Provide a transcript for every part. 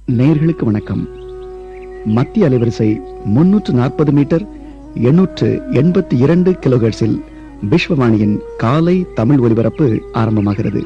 நேயர்களுக்கு வணக்கம் மத்திய அலைவரிசை முன்னூற்று நாற்பது மீட்டர் எண்ணூற்று எண்பத்தி இரண்டு கிலோஹெர்ட்ஸில் விஸ்வவாணியின் காலை தமிழ் ஒலிபரப்பு ஆரம்பமாகிறது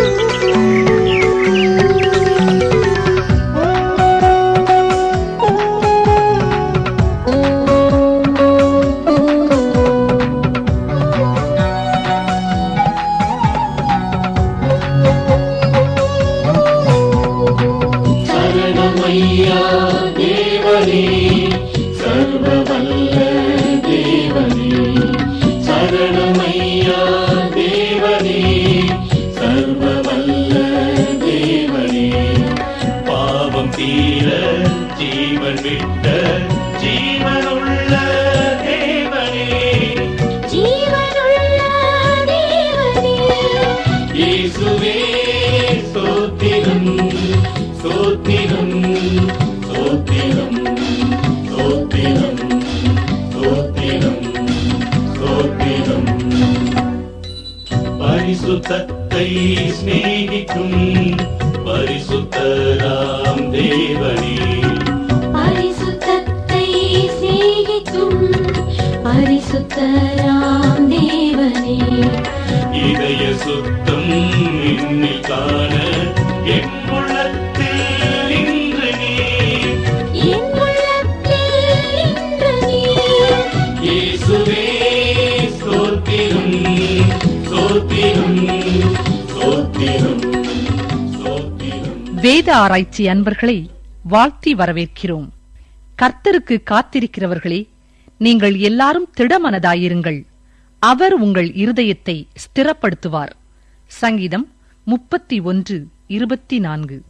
சரணமையா தேவனே சர்வவல்ல தேவனே சரணமையா தேவனே சர்வவல்ல தேவனே பாவம் தீர ஜீவன் விட்ட ஜீவனுள்ள தேவனே ஜீவனுள்ள தேவனே இயேசுவே ஸ்தோத்திரம் ஸ்தோத்திரம் ஸ்தோத்திரம் ஸ்தோத்திரம் ஸ்தோத்திரம் ஸ்தோத்திரம் பரிசுத்தத்தை சிநேகிக்கும் பரிசுத்தராம் தேவனே பரிசுத்தத்தை சிநேகிக்கும் பரிசுத்தராம் தேவனே இதய சுத்தம் இன்னில் காண என் உள்ளத்தில் இன்று நீ என் உள்ளத்தில் இன்று நீர் இயேசுவே ஸ்தோத்திரம் ஸ்தோத்திரம் ஸ்தோத்திரம் ஸ்தோத்திரம் வேத ஆராய்ச்சி அன்பர்களை வாழ்த்தி வரவேற்கிறோம் கர்த்தருக்கு காத்திருக்கிறவர்களே நீங்கள் எல்லாரும் திடமனதாயிருங்கள் அவர் உங்கள் இருதயத்தை ஸ்திரப்படுத்துவார் சங்கீதம் முப்பத்தி ஒன்று இருபத்தி நான்கு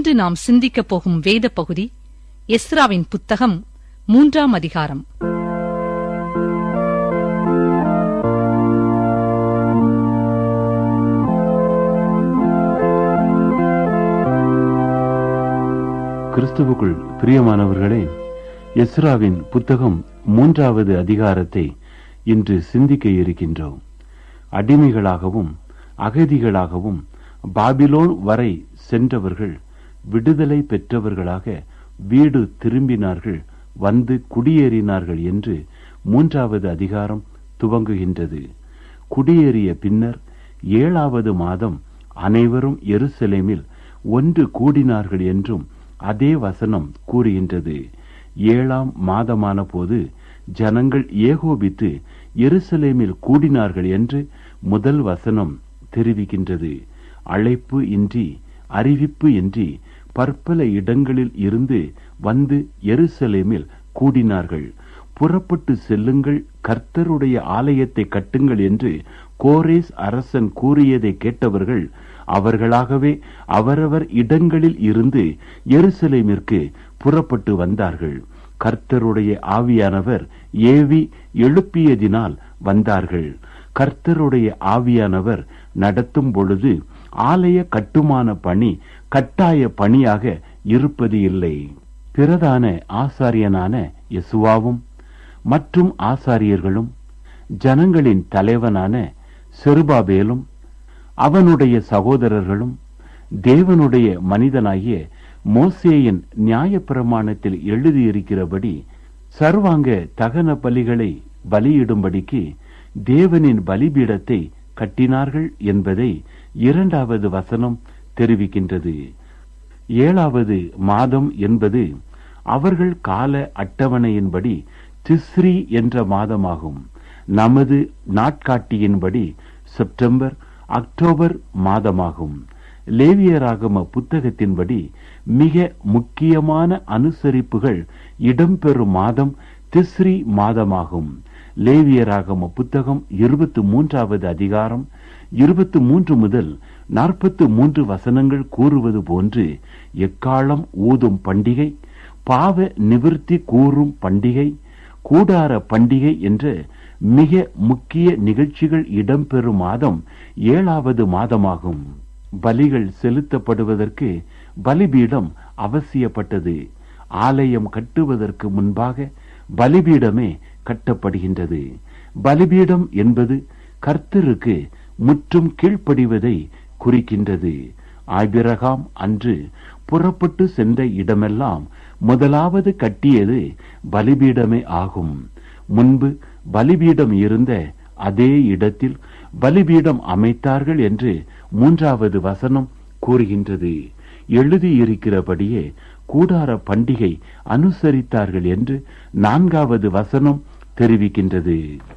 இன்று நாம் சிந்திக்கப் போகும் வேத பகுதி எஸ்ராவின் புத்தகம் மூன்றாம் அதிகாரம் கிறிஸ்துவுக்குள் பிரியமானவர்களே எஸ்ராவின் புத்தகம் மூன்றாவது அதிகாரத்தை இன்று சிந்திக்க இருக்கின்றோம் அடிமைகளாகவும் அகதிகளாகவும் பாபிலோன் வரை சென்றவர்கள் விடுதலை பெற்றவர்களாக வீடு திரும்பினார்கள் வந்து குடியேறினார்கள் என்று மூன்றாவது அதிகாரம் துவங்குகின்றது குடியேறிய பின்னர் ஏழாவது மாதம் அனைவரும் எருசலேமில் ஒன்று கூடினார்கள் என்றும் அதே வசனம் கூறுகின்றது ஏழாம் மாதமான போது ஜனங்கள் ஏகோபித்து எருசலேமில் கூடினார்கள் என்று முதல் வசனம் தெரிவிக்கின்றது அழைப்பு இன்றி அறிவிப்பு இன்றி பற்பல இடங்களில் இருந்து வந்து எருசலேமில் கூடினார்கள் புறப்பட்டு செல்லுங்கள் கர்த்தருடைய ஆலயத்தை கட்டுங்கள் என்று கோரேஸ் அரசன் கூறியதை கேட்டவர்கள் அவர்களாகவே அவரவர் இடங்களில் இருந்து எருசலேமிற்கு புறப்பட்டு வந்தார்கள் கர்த்தருடைய ஆவியானவர் ஏவி எழுப்பியதினால் வந்தார்கள் கர்த்தருடைய ஆவியானவர் நடத்தும் பொழுது ஆலய கட்டுமான பணி கட்டாய பணியாக இருப்பது இல்லை பிரதான ஆசாரியனான யெசுவாவும் மற்றும் ஆசாரியர்களும் ஜனங்களின் தலைவனான செருபாபேலும் அவனுடைய சகோதரர்களும் தேவனுடைய மனிதனாகிய மோசேயின் நியாயப்பிரமாணத்தில் எழுதியிருக்கிறபடி சர்வாங்க தகன பலிகளை பலியிடும்படிக்கு தேவனின் பலிபீடத்தை கட்டினார்கள் என்பதை இரண்டாவது வசனம் தெரிவிக்கின்றது ஏழாவது மாதம் என்பது அவர்கள் கால அட்டவணையின்படி திஸ்ரி என்ற மாதமாகும் நமது நாட்காட்டியின்படி செப்டம்பர் அக்டோபர் மாதமாகும் லேவியராகம புத்தகத்தின்படி மிக முக்கியமான அனுசரிப்புகள் இடம்பெறும் மாதம் திஸ்ரி மாதமாகும் லேவியராகம புத்தகம் இருபத்து மூன்றாவது அதிகாரம் இருபத்து மூன்று முதல் நாற்பத்து மூன்று வசனங்கள் கூறுவது போன்று எக்காலம் ஊதும் பண்டிகை பாவ நிவிர்த்தி கூறும் பண்டிகை கூடார பண்டிகை என்ற மிக முக்கிய நிகழ்ச்சிகள் இடம்பெறும் மாதம் ஏழாவது மாதமாகும் பலிகள் செலுத்தப்படுவதற்கு பலிபீடம் அவசியப்பட்டது ஆலயம் கட்டுவதற்கு முன்பாக பலிபீடமே கட்டப்படுகின்றது பலிபீடம் என்பது கர்த்தருக்கு முற்றும் கீழ்ப்படிவதை குறிக்கின்றது ஆபிரகாம் அன்று புறப்பட்டு சென்ற இடமெல்லாம் முதலாவது கட்டியது பலிபீடமே ஆகும் முன்பு பலிபீடம் இருந்த அதே இடத்தில் பலிபீடம் அமைத்தார்கள் என்று மூன்றாவது வசனம் கூறுகின்றது எழுதியிருக்கிறபடியே கூடார பண்டிகை அனுசரித்தார்கள் என்று நான்காவது வசனம் தெரிவிக்கின்றது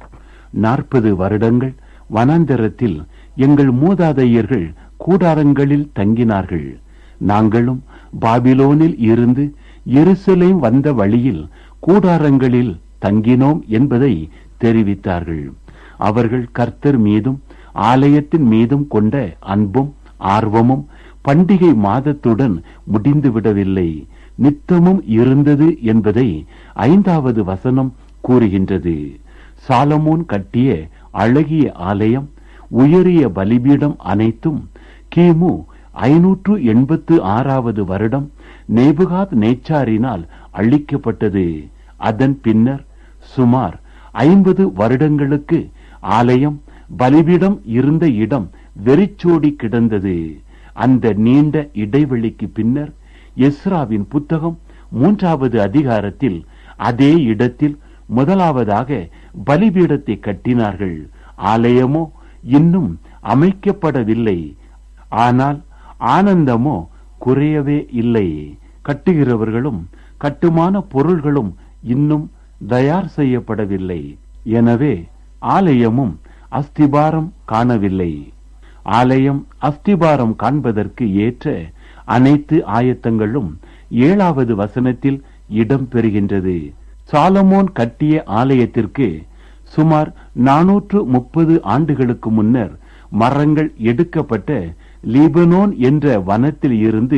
நாற்பது வருடங்கள் வனாந்தரத்தில் எங்கள் மூதாதையர்கள் கூடாரங்களில் தங்கினார்கள் நாங்களும் பாபிலோனில் இருந்து எருசலேம் வந்த வழியில் கூடாரங்களில் தங்கினோம் என்பதை தெரிவித்தார்கள் அவர்கள் கர்த்தர் மீதும் ஆலயத்தின் மீதும் கொண்ட அன்பும் ஆர்வமும் பண்டிகை மாதத்துடன் முடிந்துவிடவில்லை நித்தமும் இருந்தது என்பதை ஐந்தாவது வசனம் கூறுகின்றது சாலமோன் கட்டிய அழகிய ஆலயம் உயரிய பலிபீடம் அனைத்தும் கிமு ஐநூற்று எண்பத்து ஆறாவது வருடம் நேபுகாத் நேச்சாரினால் அழிக்கப்பட்டது அதன் பின்னர் சுமார் ஐம்பது வருடங்களுக்கு ஆலயம் பலிபீடம் இருந்த இடம் வெறிச்சோடி கிடந்தது அந்த நீண்ட இடைவெளிக்கு பின்னர் எஸ்ராவின் புத்தகம் மூன்றாவது அதிகாரத்தில் அதே இடத்தில் முதலாவதாக பலிபீடத்தை கட்டினார்கள் ஆலயமோ இன்னும் அமைக்கப்படவில்லை ஆனால் ஆனந்தமோ குறையவே இல்லை கட்டுகிறவர்களும் கட்டுமான பொருள்களும் இன்னும் தயார் செய்யப்படவில்லை எனவே ஆலயமும் அஸ்திபாரம் காணவில்லை ஆலயம் அஸ்திபாரம் காண்பதற்கு ஏற்ற அனைத்து ஆயத்தங்களும் ஏழாவது வசனத்தில் இடம் பெறுகின்றது சாலமோன் கட்டிய ஆலயத்திற்கு சுமார் நானூற்று முப்பது ஆண்டுகளுக்கு முன்னர் மரங்கள் எடுக்கப்பட்ட லீபனோன் என்ற வனத்தில் இருந்து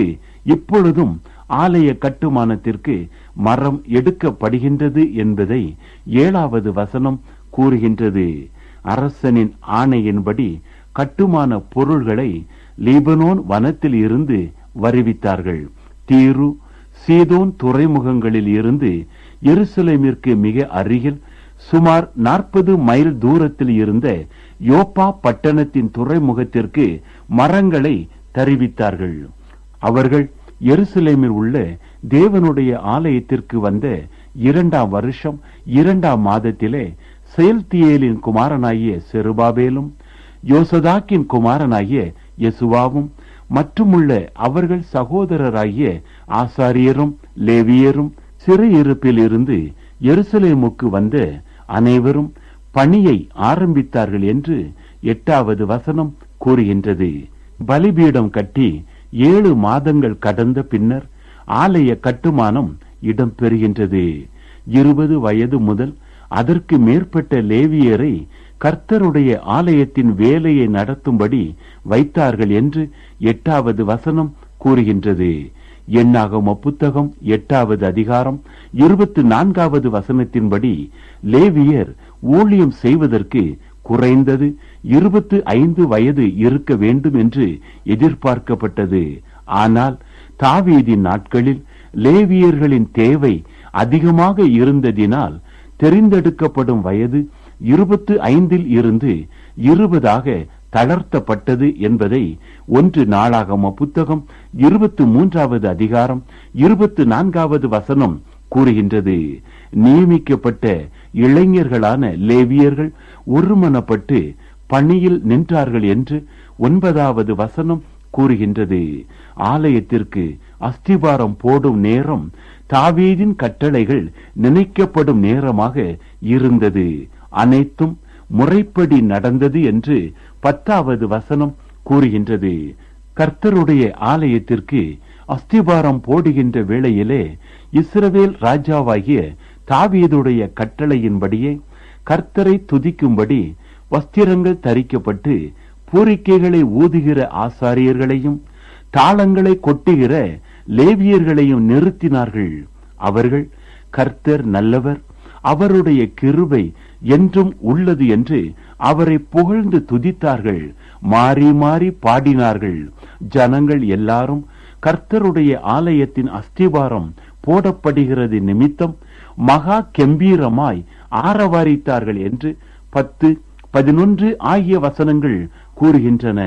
இப்பொழுதும் ஆலய கட்டுமானத்திற்கு மரம் எடுக்கப்படுகின்றது என்பதை ஏழாவது வசனம் கூறுகின்றது அரசனின் ஆணையின்படி கட்டுமான பொருள்களை லீபனோன் வனத்தில் இருந்து வருவித்தார்கள் தீரு சீதோன் துறைமுகங்களில் இருந்து எருசலேமிற்கு மிக அருகில் சுமார் நாற்பது மைல் தூரத்தில் இருந்த யோப்பா பட்டணத்தின் துறைமுகத்திற்கு மரங்களை தருவித்தார்கள் அவர்கள் எருசலேமில் உள்ள தேவனுடைய ஆலயத்திற்கு வந்த இரண்டாம் வருஷம் இரண்டாம் மாதத்திலே செயல்தியேலின் குமாரனாகிய செருபாபேலும் யோசதாக்கின் குமாரனாகிய யெசுவாவும் மற்றுமுள்ள அவர்கள் சகோதரராகிய ஆசாரியரும் லேவியரும் சிறையிருப்பில் இருந்து எருசலேமுக்கு வந்த அனைவரும் பணியை ஆரம்பித்தார்கள் என்று எட்டாவது வசனம் கூறுகின்றது பலிபீடம் கட்டி ஏழு மாதங்கள் கடந்த பின்னர் ஆலய கட்டுமானம் இடம்பெறுகின்றது இருபது வயது முதல் அதற்கு மேற்பட்ட லேவியரை கர்த்தருடைய ஆலயத்தின் வேலையை நடத்தும்படி வைத்தார்கள் என்று எட்டாவது வசனம் கூறுகின்றது எண்ணாகம புத்தகம் எட்டாவது அதிகாரம் இருபத்தி நான்காவது வசனத்தின்படி லேவியர் ஊழியம் செய்வதற்கு குறைந்தது இருபத்து ஐந்து வயது இருக்க வேண்டும் என்று எதிர்பார்க்கப்பட்டது ஆனால் தாவீதின் நாட்களில் லேவியர்களின் தேவை அதிகமாக இருந்ததினால் தெரிந்தெடுக்கப்படும் வயது இருபத்து ஐந்தில் இருந்து இருபதாக தளர்த்தப்பட்டது என்பதை ஒன்று நாளாகம புத்தகம் இருபத்து மூன்றாவது அதிகாரம் இருபத்து நான்காவது வசனம் கூறுகின்றது நியமிக்கப்பட்ட இளைஞர்களான லேவியர்கள் ஒருமனப்பட்டு பணியில் நின்றார்கள் என்று ஒன்பதாவது வசனம் கூறுகின்றது ஆலயத்திற்கு அஸ்திபாரம் போடும் நேரம் தாவீதின் கட்டளைகள் நினைக்கப்படும் நேரமாக இருந்தது அனைத்தும் முறைப்படி நடந்தது என்று பத்தாவது வசனம் கூறுகின்றது கர்த்தருடைய ஆலயத்திற்கு அஸ்திபாரம் போடுகின்ற வேளையிலே இஸ்ரவேல் ராஜாவாகிய தாவீதுடைய கட்டளையின்படியே கர்த்தரை துதிக்கும்படி வஸ்திரங்கள் தரிக்கப்பட்டு பூரிக்கைகளை ஊதுகிற ஆசாரியர்களையும் தாளங்களை கொட்டுகிற லேவியர்களையும் நிறுத்தினார்கள் அவர்கள் கர்த்தர் நல்லவர் அவருடைய கிருபை என்றும் உள்ளது என்று அவரை புகழ்ந்து துதித்தார்கள் மாறி மாறி பாடினார்கள் ஜனங்கள் எல்லாரும் கர்த்தருடைய ஆலயத்தின் அஸ்திவாரம் போடப்படுகிறது நிமித்தம் மகா கெம்பீரமாய் ஆரவாரித்தார்கள் என்று பத்து பதினொன்று ஆகிய வசனங்கள் கூறுகின்றன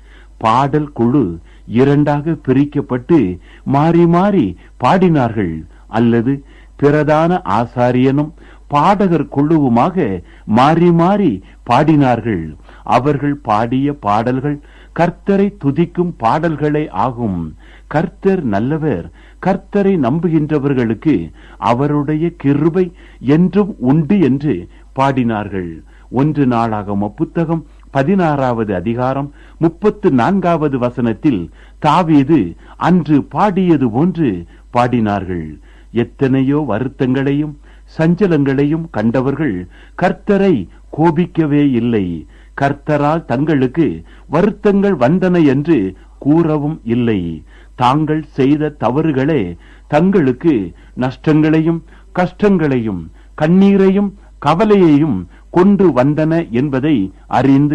பாடல் குழு இரண்டாக பிரிக்கப்பட்டு மாறி மாறி பாடினார்கள் அல்லது பிரதான ஆசாரியனும் பாடகர் குழுவுமாக மாறி மாறி பாடினார்கள் அவர்கள் பாடிய பாடல்கள் கர்த்தரை துதிக்கும் பாடல்களே ஆகும் கர்த்தர் நல்லவர் கர்த்தரை நம்புகின்றவர்களுக்கு அவருடைய கிருபை என்றும் உண்டு என்று பாடினார்கள் ஒன்று நாளாகம புத்தகம் பதினாறாவது அதிகாரம் முப்பத்து நான்காவது வசனத்தில் தாவீது அன்று பாடியது போன்று பாடினார்கள் எத்தனையோ வருத்தங்களையும் சஞ்சலங்களையும் கண்டவர்கள் கர்த்தரை கோபிக்கவே இல்லை கர்த்தரால் தங்களுக்கு வருத்தங்கள் வந்தன என்று கூறவும் இல்லை தாங்கள் செய்த தவறுகளே தங்களுக்கு நஷ்டங்களையும் கஷ்டங்களையும் கண்ணீரையும் கவலையையும் கொண்டு வந்தன என்பதை அறிந்து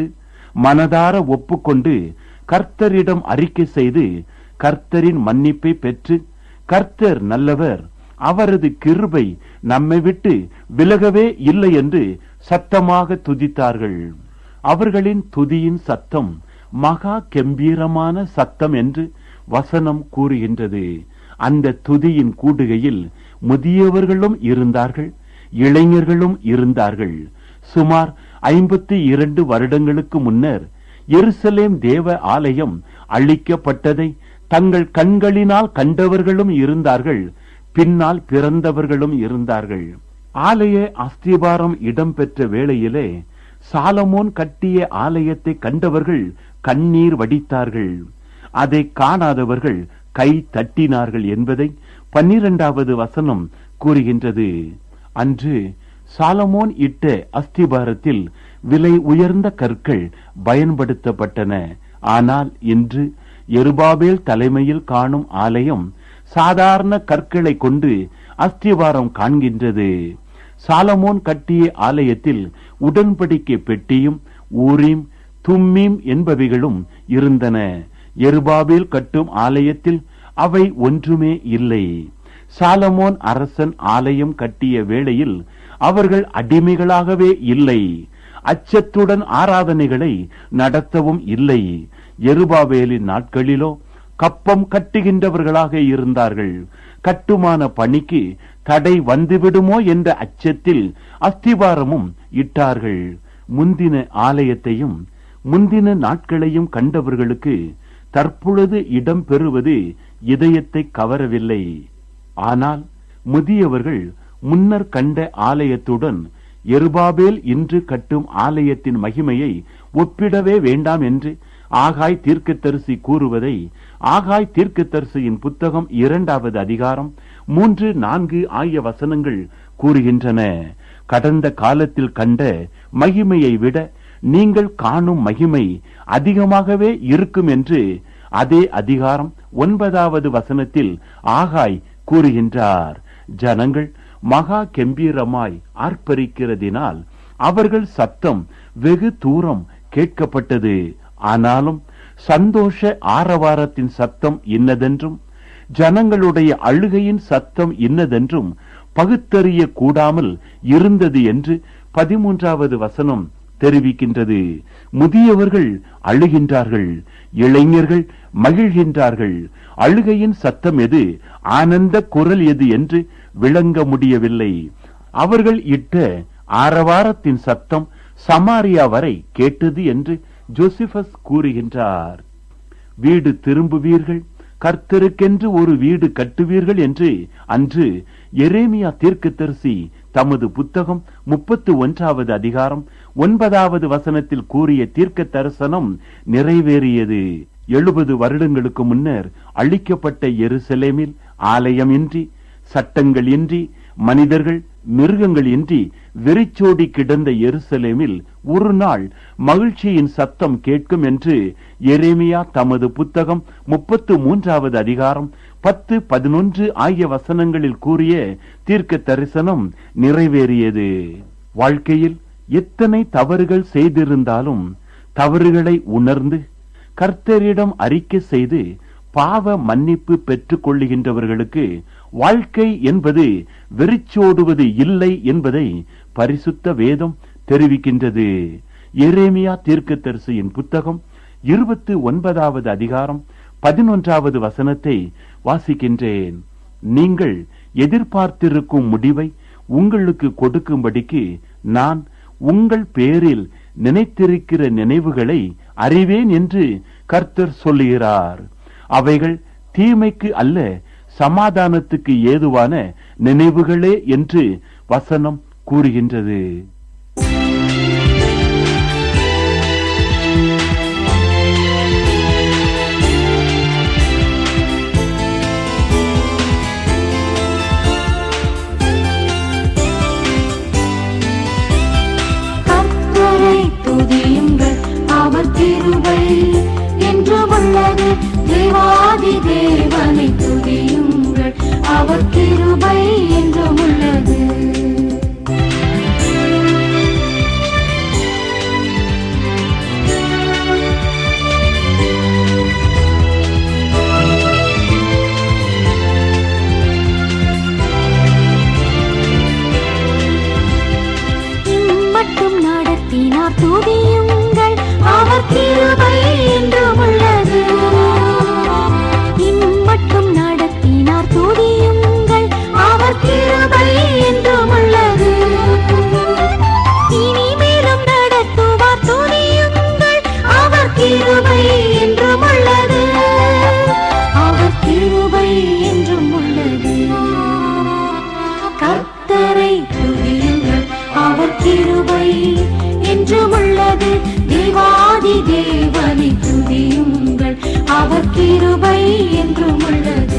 மனதார ஒப்புக்கொண்டு கர்த்தரிடம் அறிக்கை செய்து கர்த்தரின் மன்னிப்பை பெற்று கர்த்தர் நல்லவர் அவரது கிருபை நம்மை விட்டு விலகவே இல்லை என்று சத்தமாக துதித்தார்கள் அவர்களின் துதியின் சத்தம் மகா கெம்பீரமான சத்தம் என்று வசனம் கூறுகின்றது அந்த துதியின் கூடுகையில் முதியவர்களும் இருந்தார்கள் இளைஞர்களும் இருந்தார்கள் சுமார் ஐம்பத்தி இரண்டு வருடங்களுக்கு முன்னர் எருசலேம் தேவ ஆலயம் அழிக்கப்பட்டதை தங்கள் கண்களினால் கண்டவர்களும் இருந்தார்கள் பின்னால் பிறந்தவர்களும் இருந்தார்கள் ஆலய அஸ்திபாரம் இடம்பெற்ற வேளையிலே சாலமோன் கட்டிய ஆலயத்தை கண்டவர்கள் கண்ணீர் வடித்தார்கள் அதை காணாதவர்கள் கை தட்டினார்கள் என்பதை பன்னிரண்டாவது வசனம் கூறுகின்றது அன்று சாலமோன் இட்ட அஸ்திபாரத்தில் விலை உயர்ந்த கற்கள் பயன்படுத்தப்பட்டன ஆனால் இன்று எருபாபேல் தலைமையில் காணும் ஆலயம் சாதாரண கற்களை கொண்டு அஸ்திவாரம் காண்கின்றது சாலமோன் கட்டிய ஆலயத்தில் உடன்படிக்கை பெட்டியும் ஊரீம் தும்மீம் என்பவைகளும் இருந்தன எருபாபேல் கட்டும் ஆலயத்தில் அவை ஒன்றுமே இல்லை சாலமோன் அரசன் ஆலயம் கட்டிய வேளையில் அவர்கள் அடிமைகளாகவே இல்லை அச்சத்துடன் ஆராதனைகளை நடத்தவும் இல்லை எருபாவேலின் நாட்களிலோ கப்பம் கட்டுகின்றவர்களாக இருந்தார்கள் கட்டுமான பணிக்கு தடை வந்துவிடுமோ என்ற அச்சத்தில் அஸ்திவாரமும் இட்டார்கள் முந்தின ஆலயத்தையும் முந்தின நாட்களையும் கண்டவர்களுக்கு தற்பொழுது இடம் பெறுவது இதயத்தை கவரவில்லை ஆனால் முதியவர்கள் முன்னர் கண்ட ஆலயத்துடன் எருபாபேல் இன்று கட்டும் ஆலயத்தின் மகிமையை ஒப்பிடவே வேண்டாம் என்று ஆகாய் தீர்க்கதரிசி கூறுவதை ஆகாய் தீர்க்கதரிசியின் புத்தகம் இரண்டாவது அதிகாரம் மூன்று நான்கு ஆகிய வசனங்கள் கூறுகின்றன கடந்த காலத்தில் கண்ட மகிமையை விட நீங்கள் காணும் மகிமை அதிகமாகவே இருக்கும் என்று அதே அதிகாரம் ஒன்பதாவது வசனத்தில் ஆகாய் கூறுகின்றார் ஜனங்கள் மகா கெம்பீரமாய் ஆர்ப்பரிக்கிறதினால் அவர்கள் சத்தம் வெகு தூரம் கேட்கப்பட்டது ஆனாலும் சந்தோஷ ஆரவாரத்தின் சத்தம் இன்னதென்றும் ஜனங்களுடைய அழுகையின் சத்தம் இன்னதென்றும் பகுத்தறிய கூடாமல் இருந்தது என்று பதிமூன்றாவது வசனம் தெரிவிக்கின்றது முதியவர்கள் அழுகின்றார்கள் இளைஞர்கள் மகிழ்கின்றார்கள் அழுகையின் சத்தம் எது ஆனந்த குரல் எது என்று விளங்க முடியவில்லை அவர்கள் இட்ட ஆரவாரத்தின் சத்தம் சமாரியா வரை கேட்டது என்று ஜோசிபஸ் கூறுகின்றார் வீடு திரும்புவீர்கள் கர்த்தருக்கென்று ஒரு வீடு கட்டுவீர்கள் என்று அன்று எரேமியா தீர்க்கதரிசி தமது புத்தகம் முப்பத்து ஒன்றாவது அதிகாரம் ஒன்பதாவது வசனத்தில் கூறிய தீர்க்க தரிசனம் நிறைவேறியது எழுபது வருடங்களுக்கு முன்னர் அழிக்கப்பட்ட எருசலேமில் ஆலயம் இன்றி சட்டங்கள் இன்றி மனிதர்கள் மிருகங்கள் இன்றி வெறிச்சோடி கிடந்த எருசலேமில் ஒரு நாள் மகிழ்ச்சியின் சத்தம் கேட்கும் என்று எரேமியா தமது புத்தகம் முப்பத்து மூன்றாவது அதிகாரம் பத்து பதினொன்று ஆகிய வசனங்களில் கூறிய தீர்க்க தரிசனம் நிறைவேறியது வாழ்க்கையில் எத்தனை தவறுகள் செய்திருந்தாலும் தவறுகளை உணர்ந்து கர்த்தரிடம் அறிக்கை செய்து பாவ மன்னிப்பு பெற்றுக் கொள்ளுகின்றவர்களுக்கு வாழ்க்கை என்பது வெறிச்சோடுவது இல்லை என்பதை பரிசுத்த வேதம் தெரிவிக்கின்றது எரேமியா தீர்க்கதரிசியின் புத்தகம் இருபத்து ஒன்பதாவது அதிகாரம் பதினொன்றாவது வசனத்தை வாசிக்கின்றேன் நீங்கள் எதிர்பார்த்திருக்கும் முடிவை உங்களுக்கு கொடுக்கும்படிக்கு நான் உங்கள் பேரில் நினைத்திருக்கிற நினைவுகளை அறிவேன் என்று கர்த்தர் சொல்லுகிறார் அவைகள் தீமைக்கு அல்ல சமாதானத்துக்கு ஏதுவான நினைவுகளே என்று வசனம் கூறுகின்றது கர்த்தரை துதியுங்கள் அவர் கிருபை என்றும் உள்ளது தேவாதி தேவனை துதியுங்கள் அவர் கிருபை என்றும் உள்ளது இம்மட்டும் நடத்தினார் துதியுங்கள் அவர் கிருபை என்றும் உள்ளது இம்மட்டும் நடத்தினார் துதியுங்கள் அவர் கிருபை என்றும் உள்ளது இனிமேலும் நடத்துவார் துதியுங்கள் அவர் கிருபை என்றும் உள்ளது அவர் கிருபை என்றும் உள்ளது கர்த்தரை துதியுங்கள் அவர் கிருபை என்றும் உள்ளது தேவாதி தேவனை துதியுங்கள் அவர் கிருபை என்றும் உள்ளது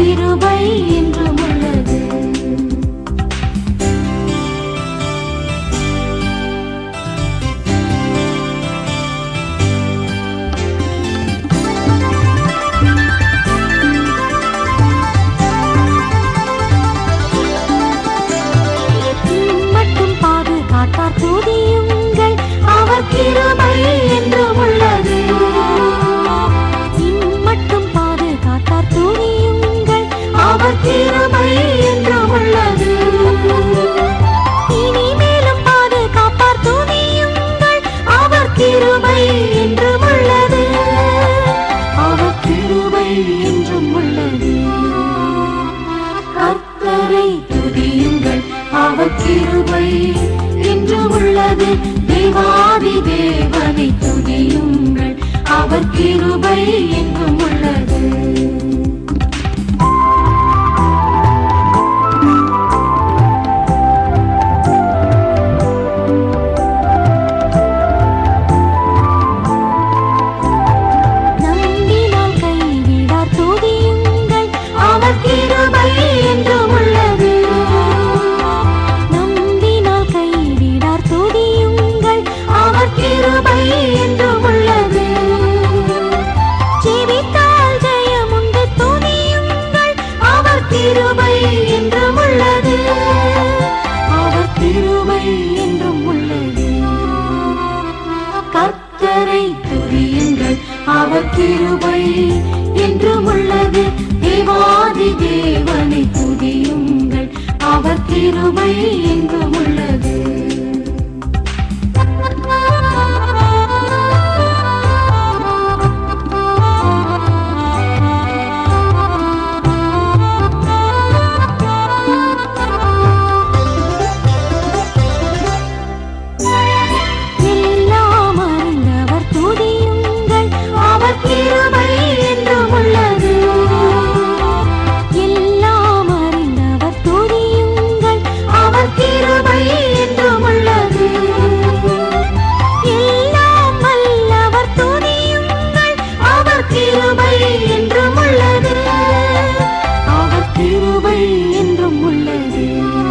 கிருபை என்றும் உள்ளது மட்டும் பாதுகாத்தார் துதியுங்கள் அவர் கிருபை என்றும் உள்ளது மட்டும் பாதுகாத்தார் துதியுங்கள் அவர் கிருபை என்றும் உள்ளது இனிமேலும் பாதுகாப்பார் துதியுங்கள் அவர் கிருபை என்றும் உள்ளது அவர் கிருபை என்றும் உள்ளது கர்த்தரை துதியுங்கள் அவர் கிருபை என்று உள்ளது தேவாதி தேவனை துதியுங்கள் அவர் கிருபை என்றும் உள்ளது நம்பினால் கைவிடார் துதியுங்கள் அவர் கிருபை என்றும் உள்ளது நம்பினால் கைவிடார் துதியுங்கள் அவர் கிருபை என்றும் உள்ளது ஜெபித்தால் ஜெயமுண்டு துதியுங்கள் அவர் கிருபை என்றும் உள்ளது அவர் கிருபை என்றும் உள்ளது கர்த்தரை துதியுங்கள் அவர் கிருபை என்றும் உள்ளது தேவாதி தேவனை துதியுங்கள் அவர் கிருபை என்றும் உள்ளது எல்லாம் அறிந்தவர் துதியுங்கள் அவர் கிருபை என்றும் உள்ளது எல்லாம் அறிந்தவர் துதியுங்கள் அவர் கிருபை என்றும் உள்ளது எல்லாம் வல்லவர் துதியுங்கள் அவர் கிருபை என்றும் உள்ளது அவர் கிருபை என்றும் உள்ளது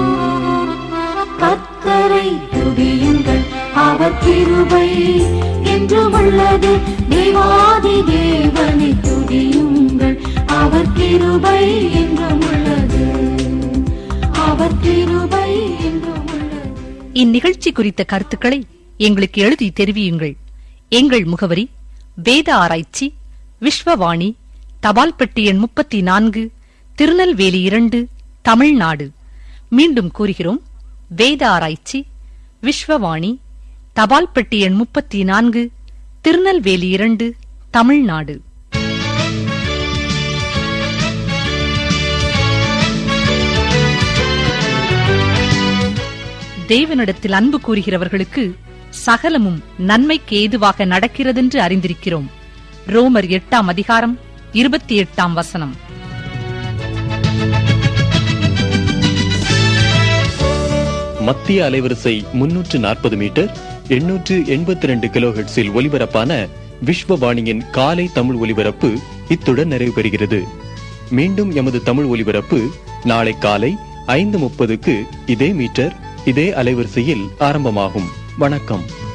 கர்த்தரை துதியுங்கள் அவர் கிருபை என்றும் உள்ளது தேவாதி தேவனை துதியுங்கள் அவர் கிருபை என்றும் உள்ளது அவர் கிருபை என்றும் உள்ளது இந்நிகழ்ச்சி குறித்த கருத்துக்களை எங்களுக்கு எழுதி தெரிவியுங்கள் எங்கள் முகவரி வேத ஆராய்ச்சி விஸ்வவாணி தபால் பெட்டி எண் முப்பத்தி நான்கு திருநெல்வேலி இரண்டு தமிழ்நாடு மீண்டும் கூறுகிறோம் வேத ஆராய்ச்சி விஸ்வவாணி தபால் பெட்டி எண் முப்பத்தி நான்கு திருநெல்வேலி இரண்டு தமிழ்நாடு தேவனிடத்தில் அன்பு கூறுகிறவர்களுக்கு சகலமும் நன்மைக்கு ஏதுவாக நடக்கிறதென்று அறிந்திருக்கிறோம் ரோமர் எட்டாம் அதிகாரம் இருபத்தி எட்டாம் வசனம் மத்திய அலைவரிசை முன்னூற்று நாற்பது மீட்டர் எண்ணூற்று எண்பத்தி ரெண்டு கிலோஹெட்ஸில் ஒலிபரப்பான விஸ்வவாணியின் காலை தமிழ் ஒலிபரப்பு இத்துடன் நிறைவு பெறுகிறது மீண்டும் எமது தமிழ் ஒலிபரப்பு நாளை காலை ஐந்து முப்பதுக்கு இதே மீட்டர் இதே அலைவரிசையில் ஆரம்பமாகும் வணக்கம்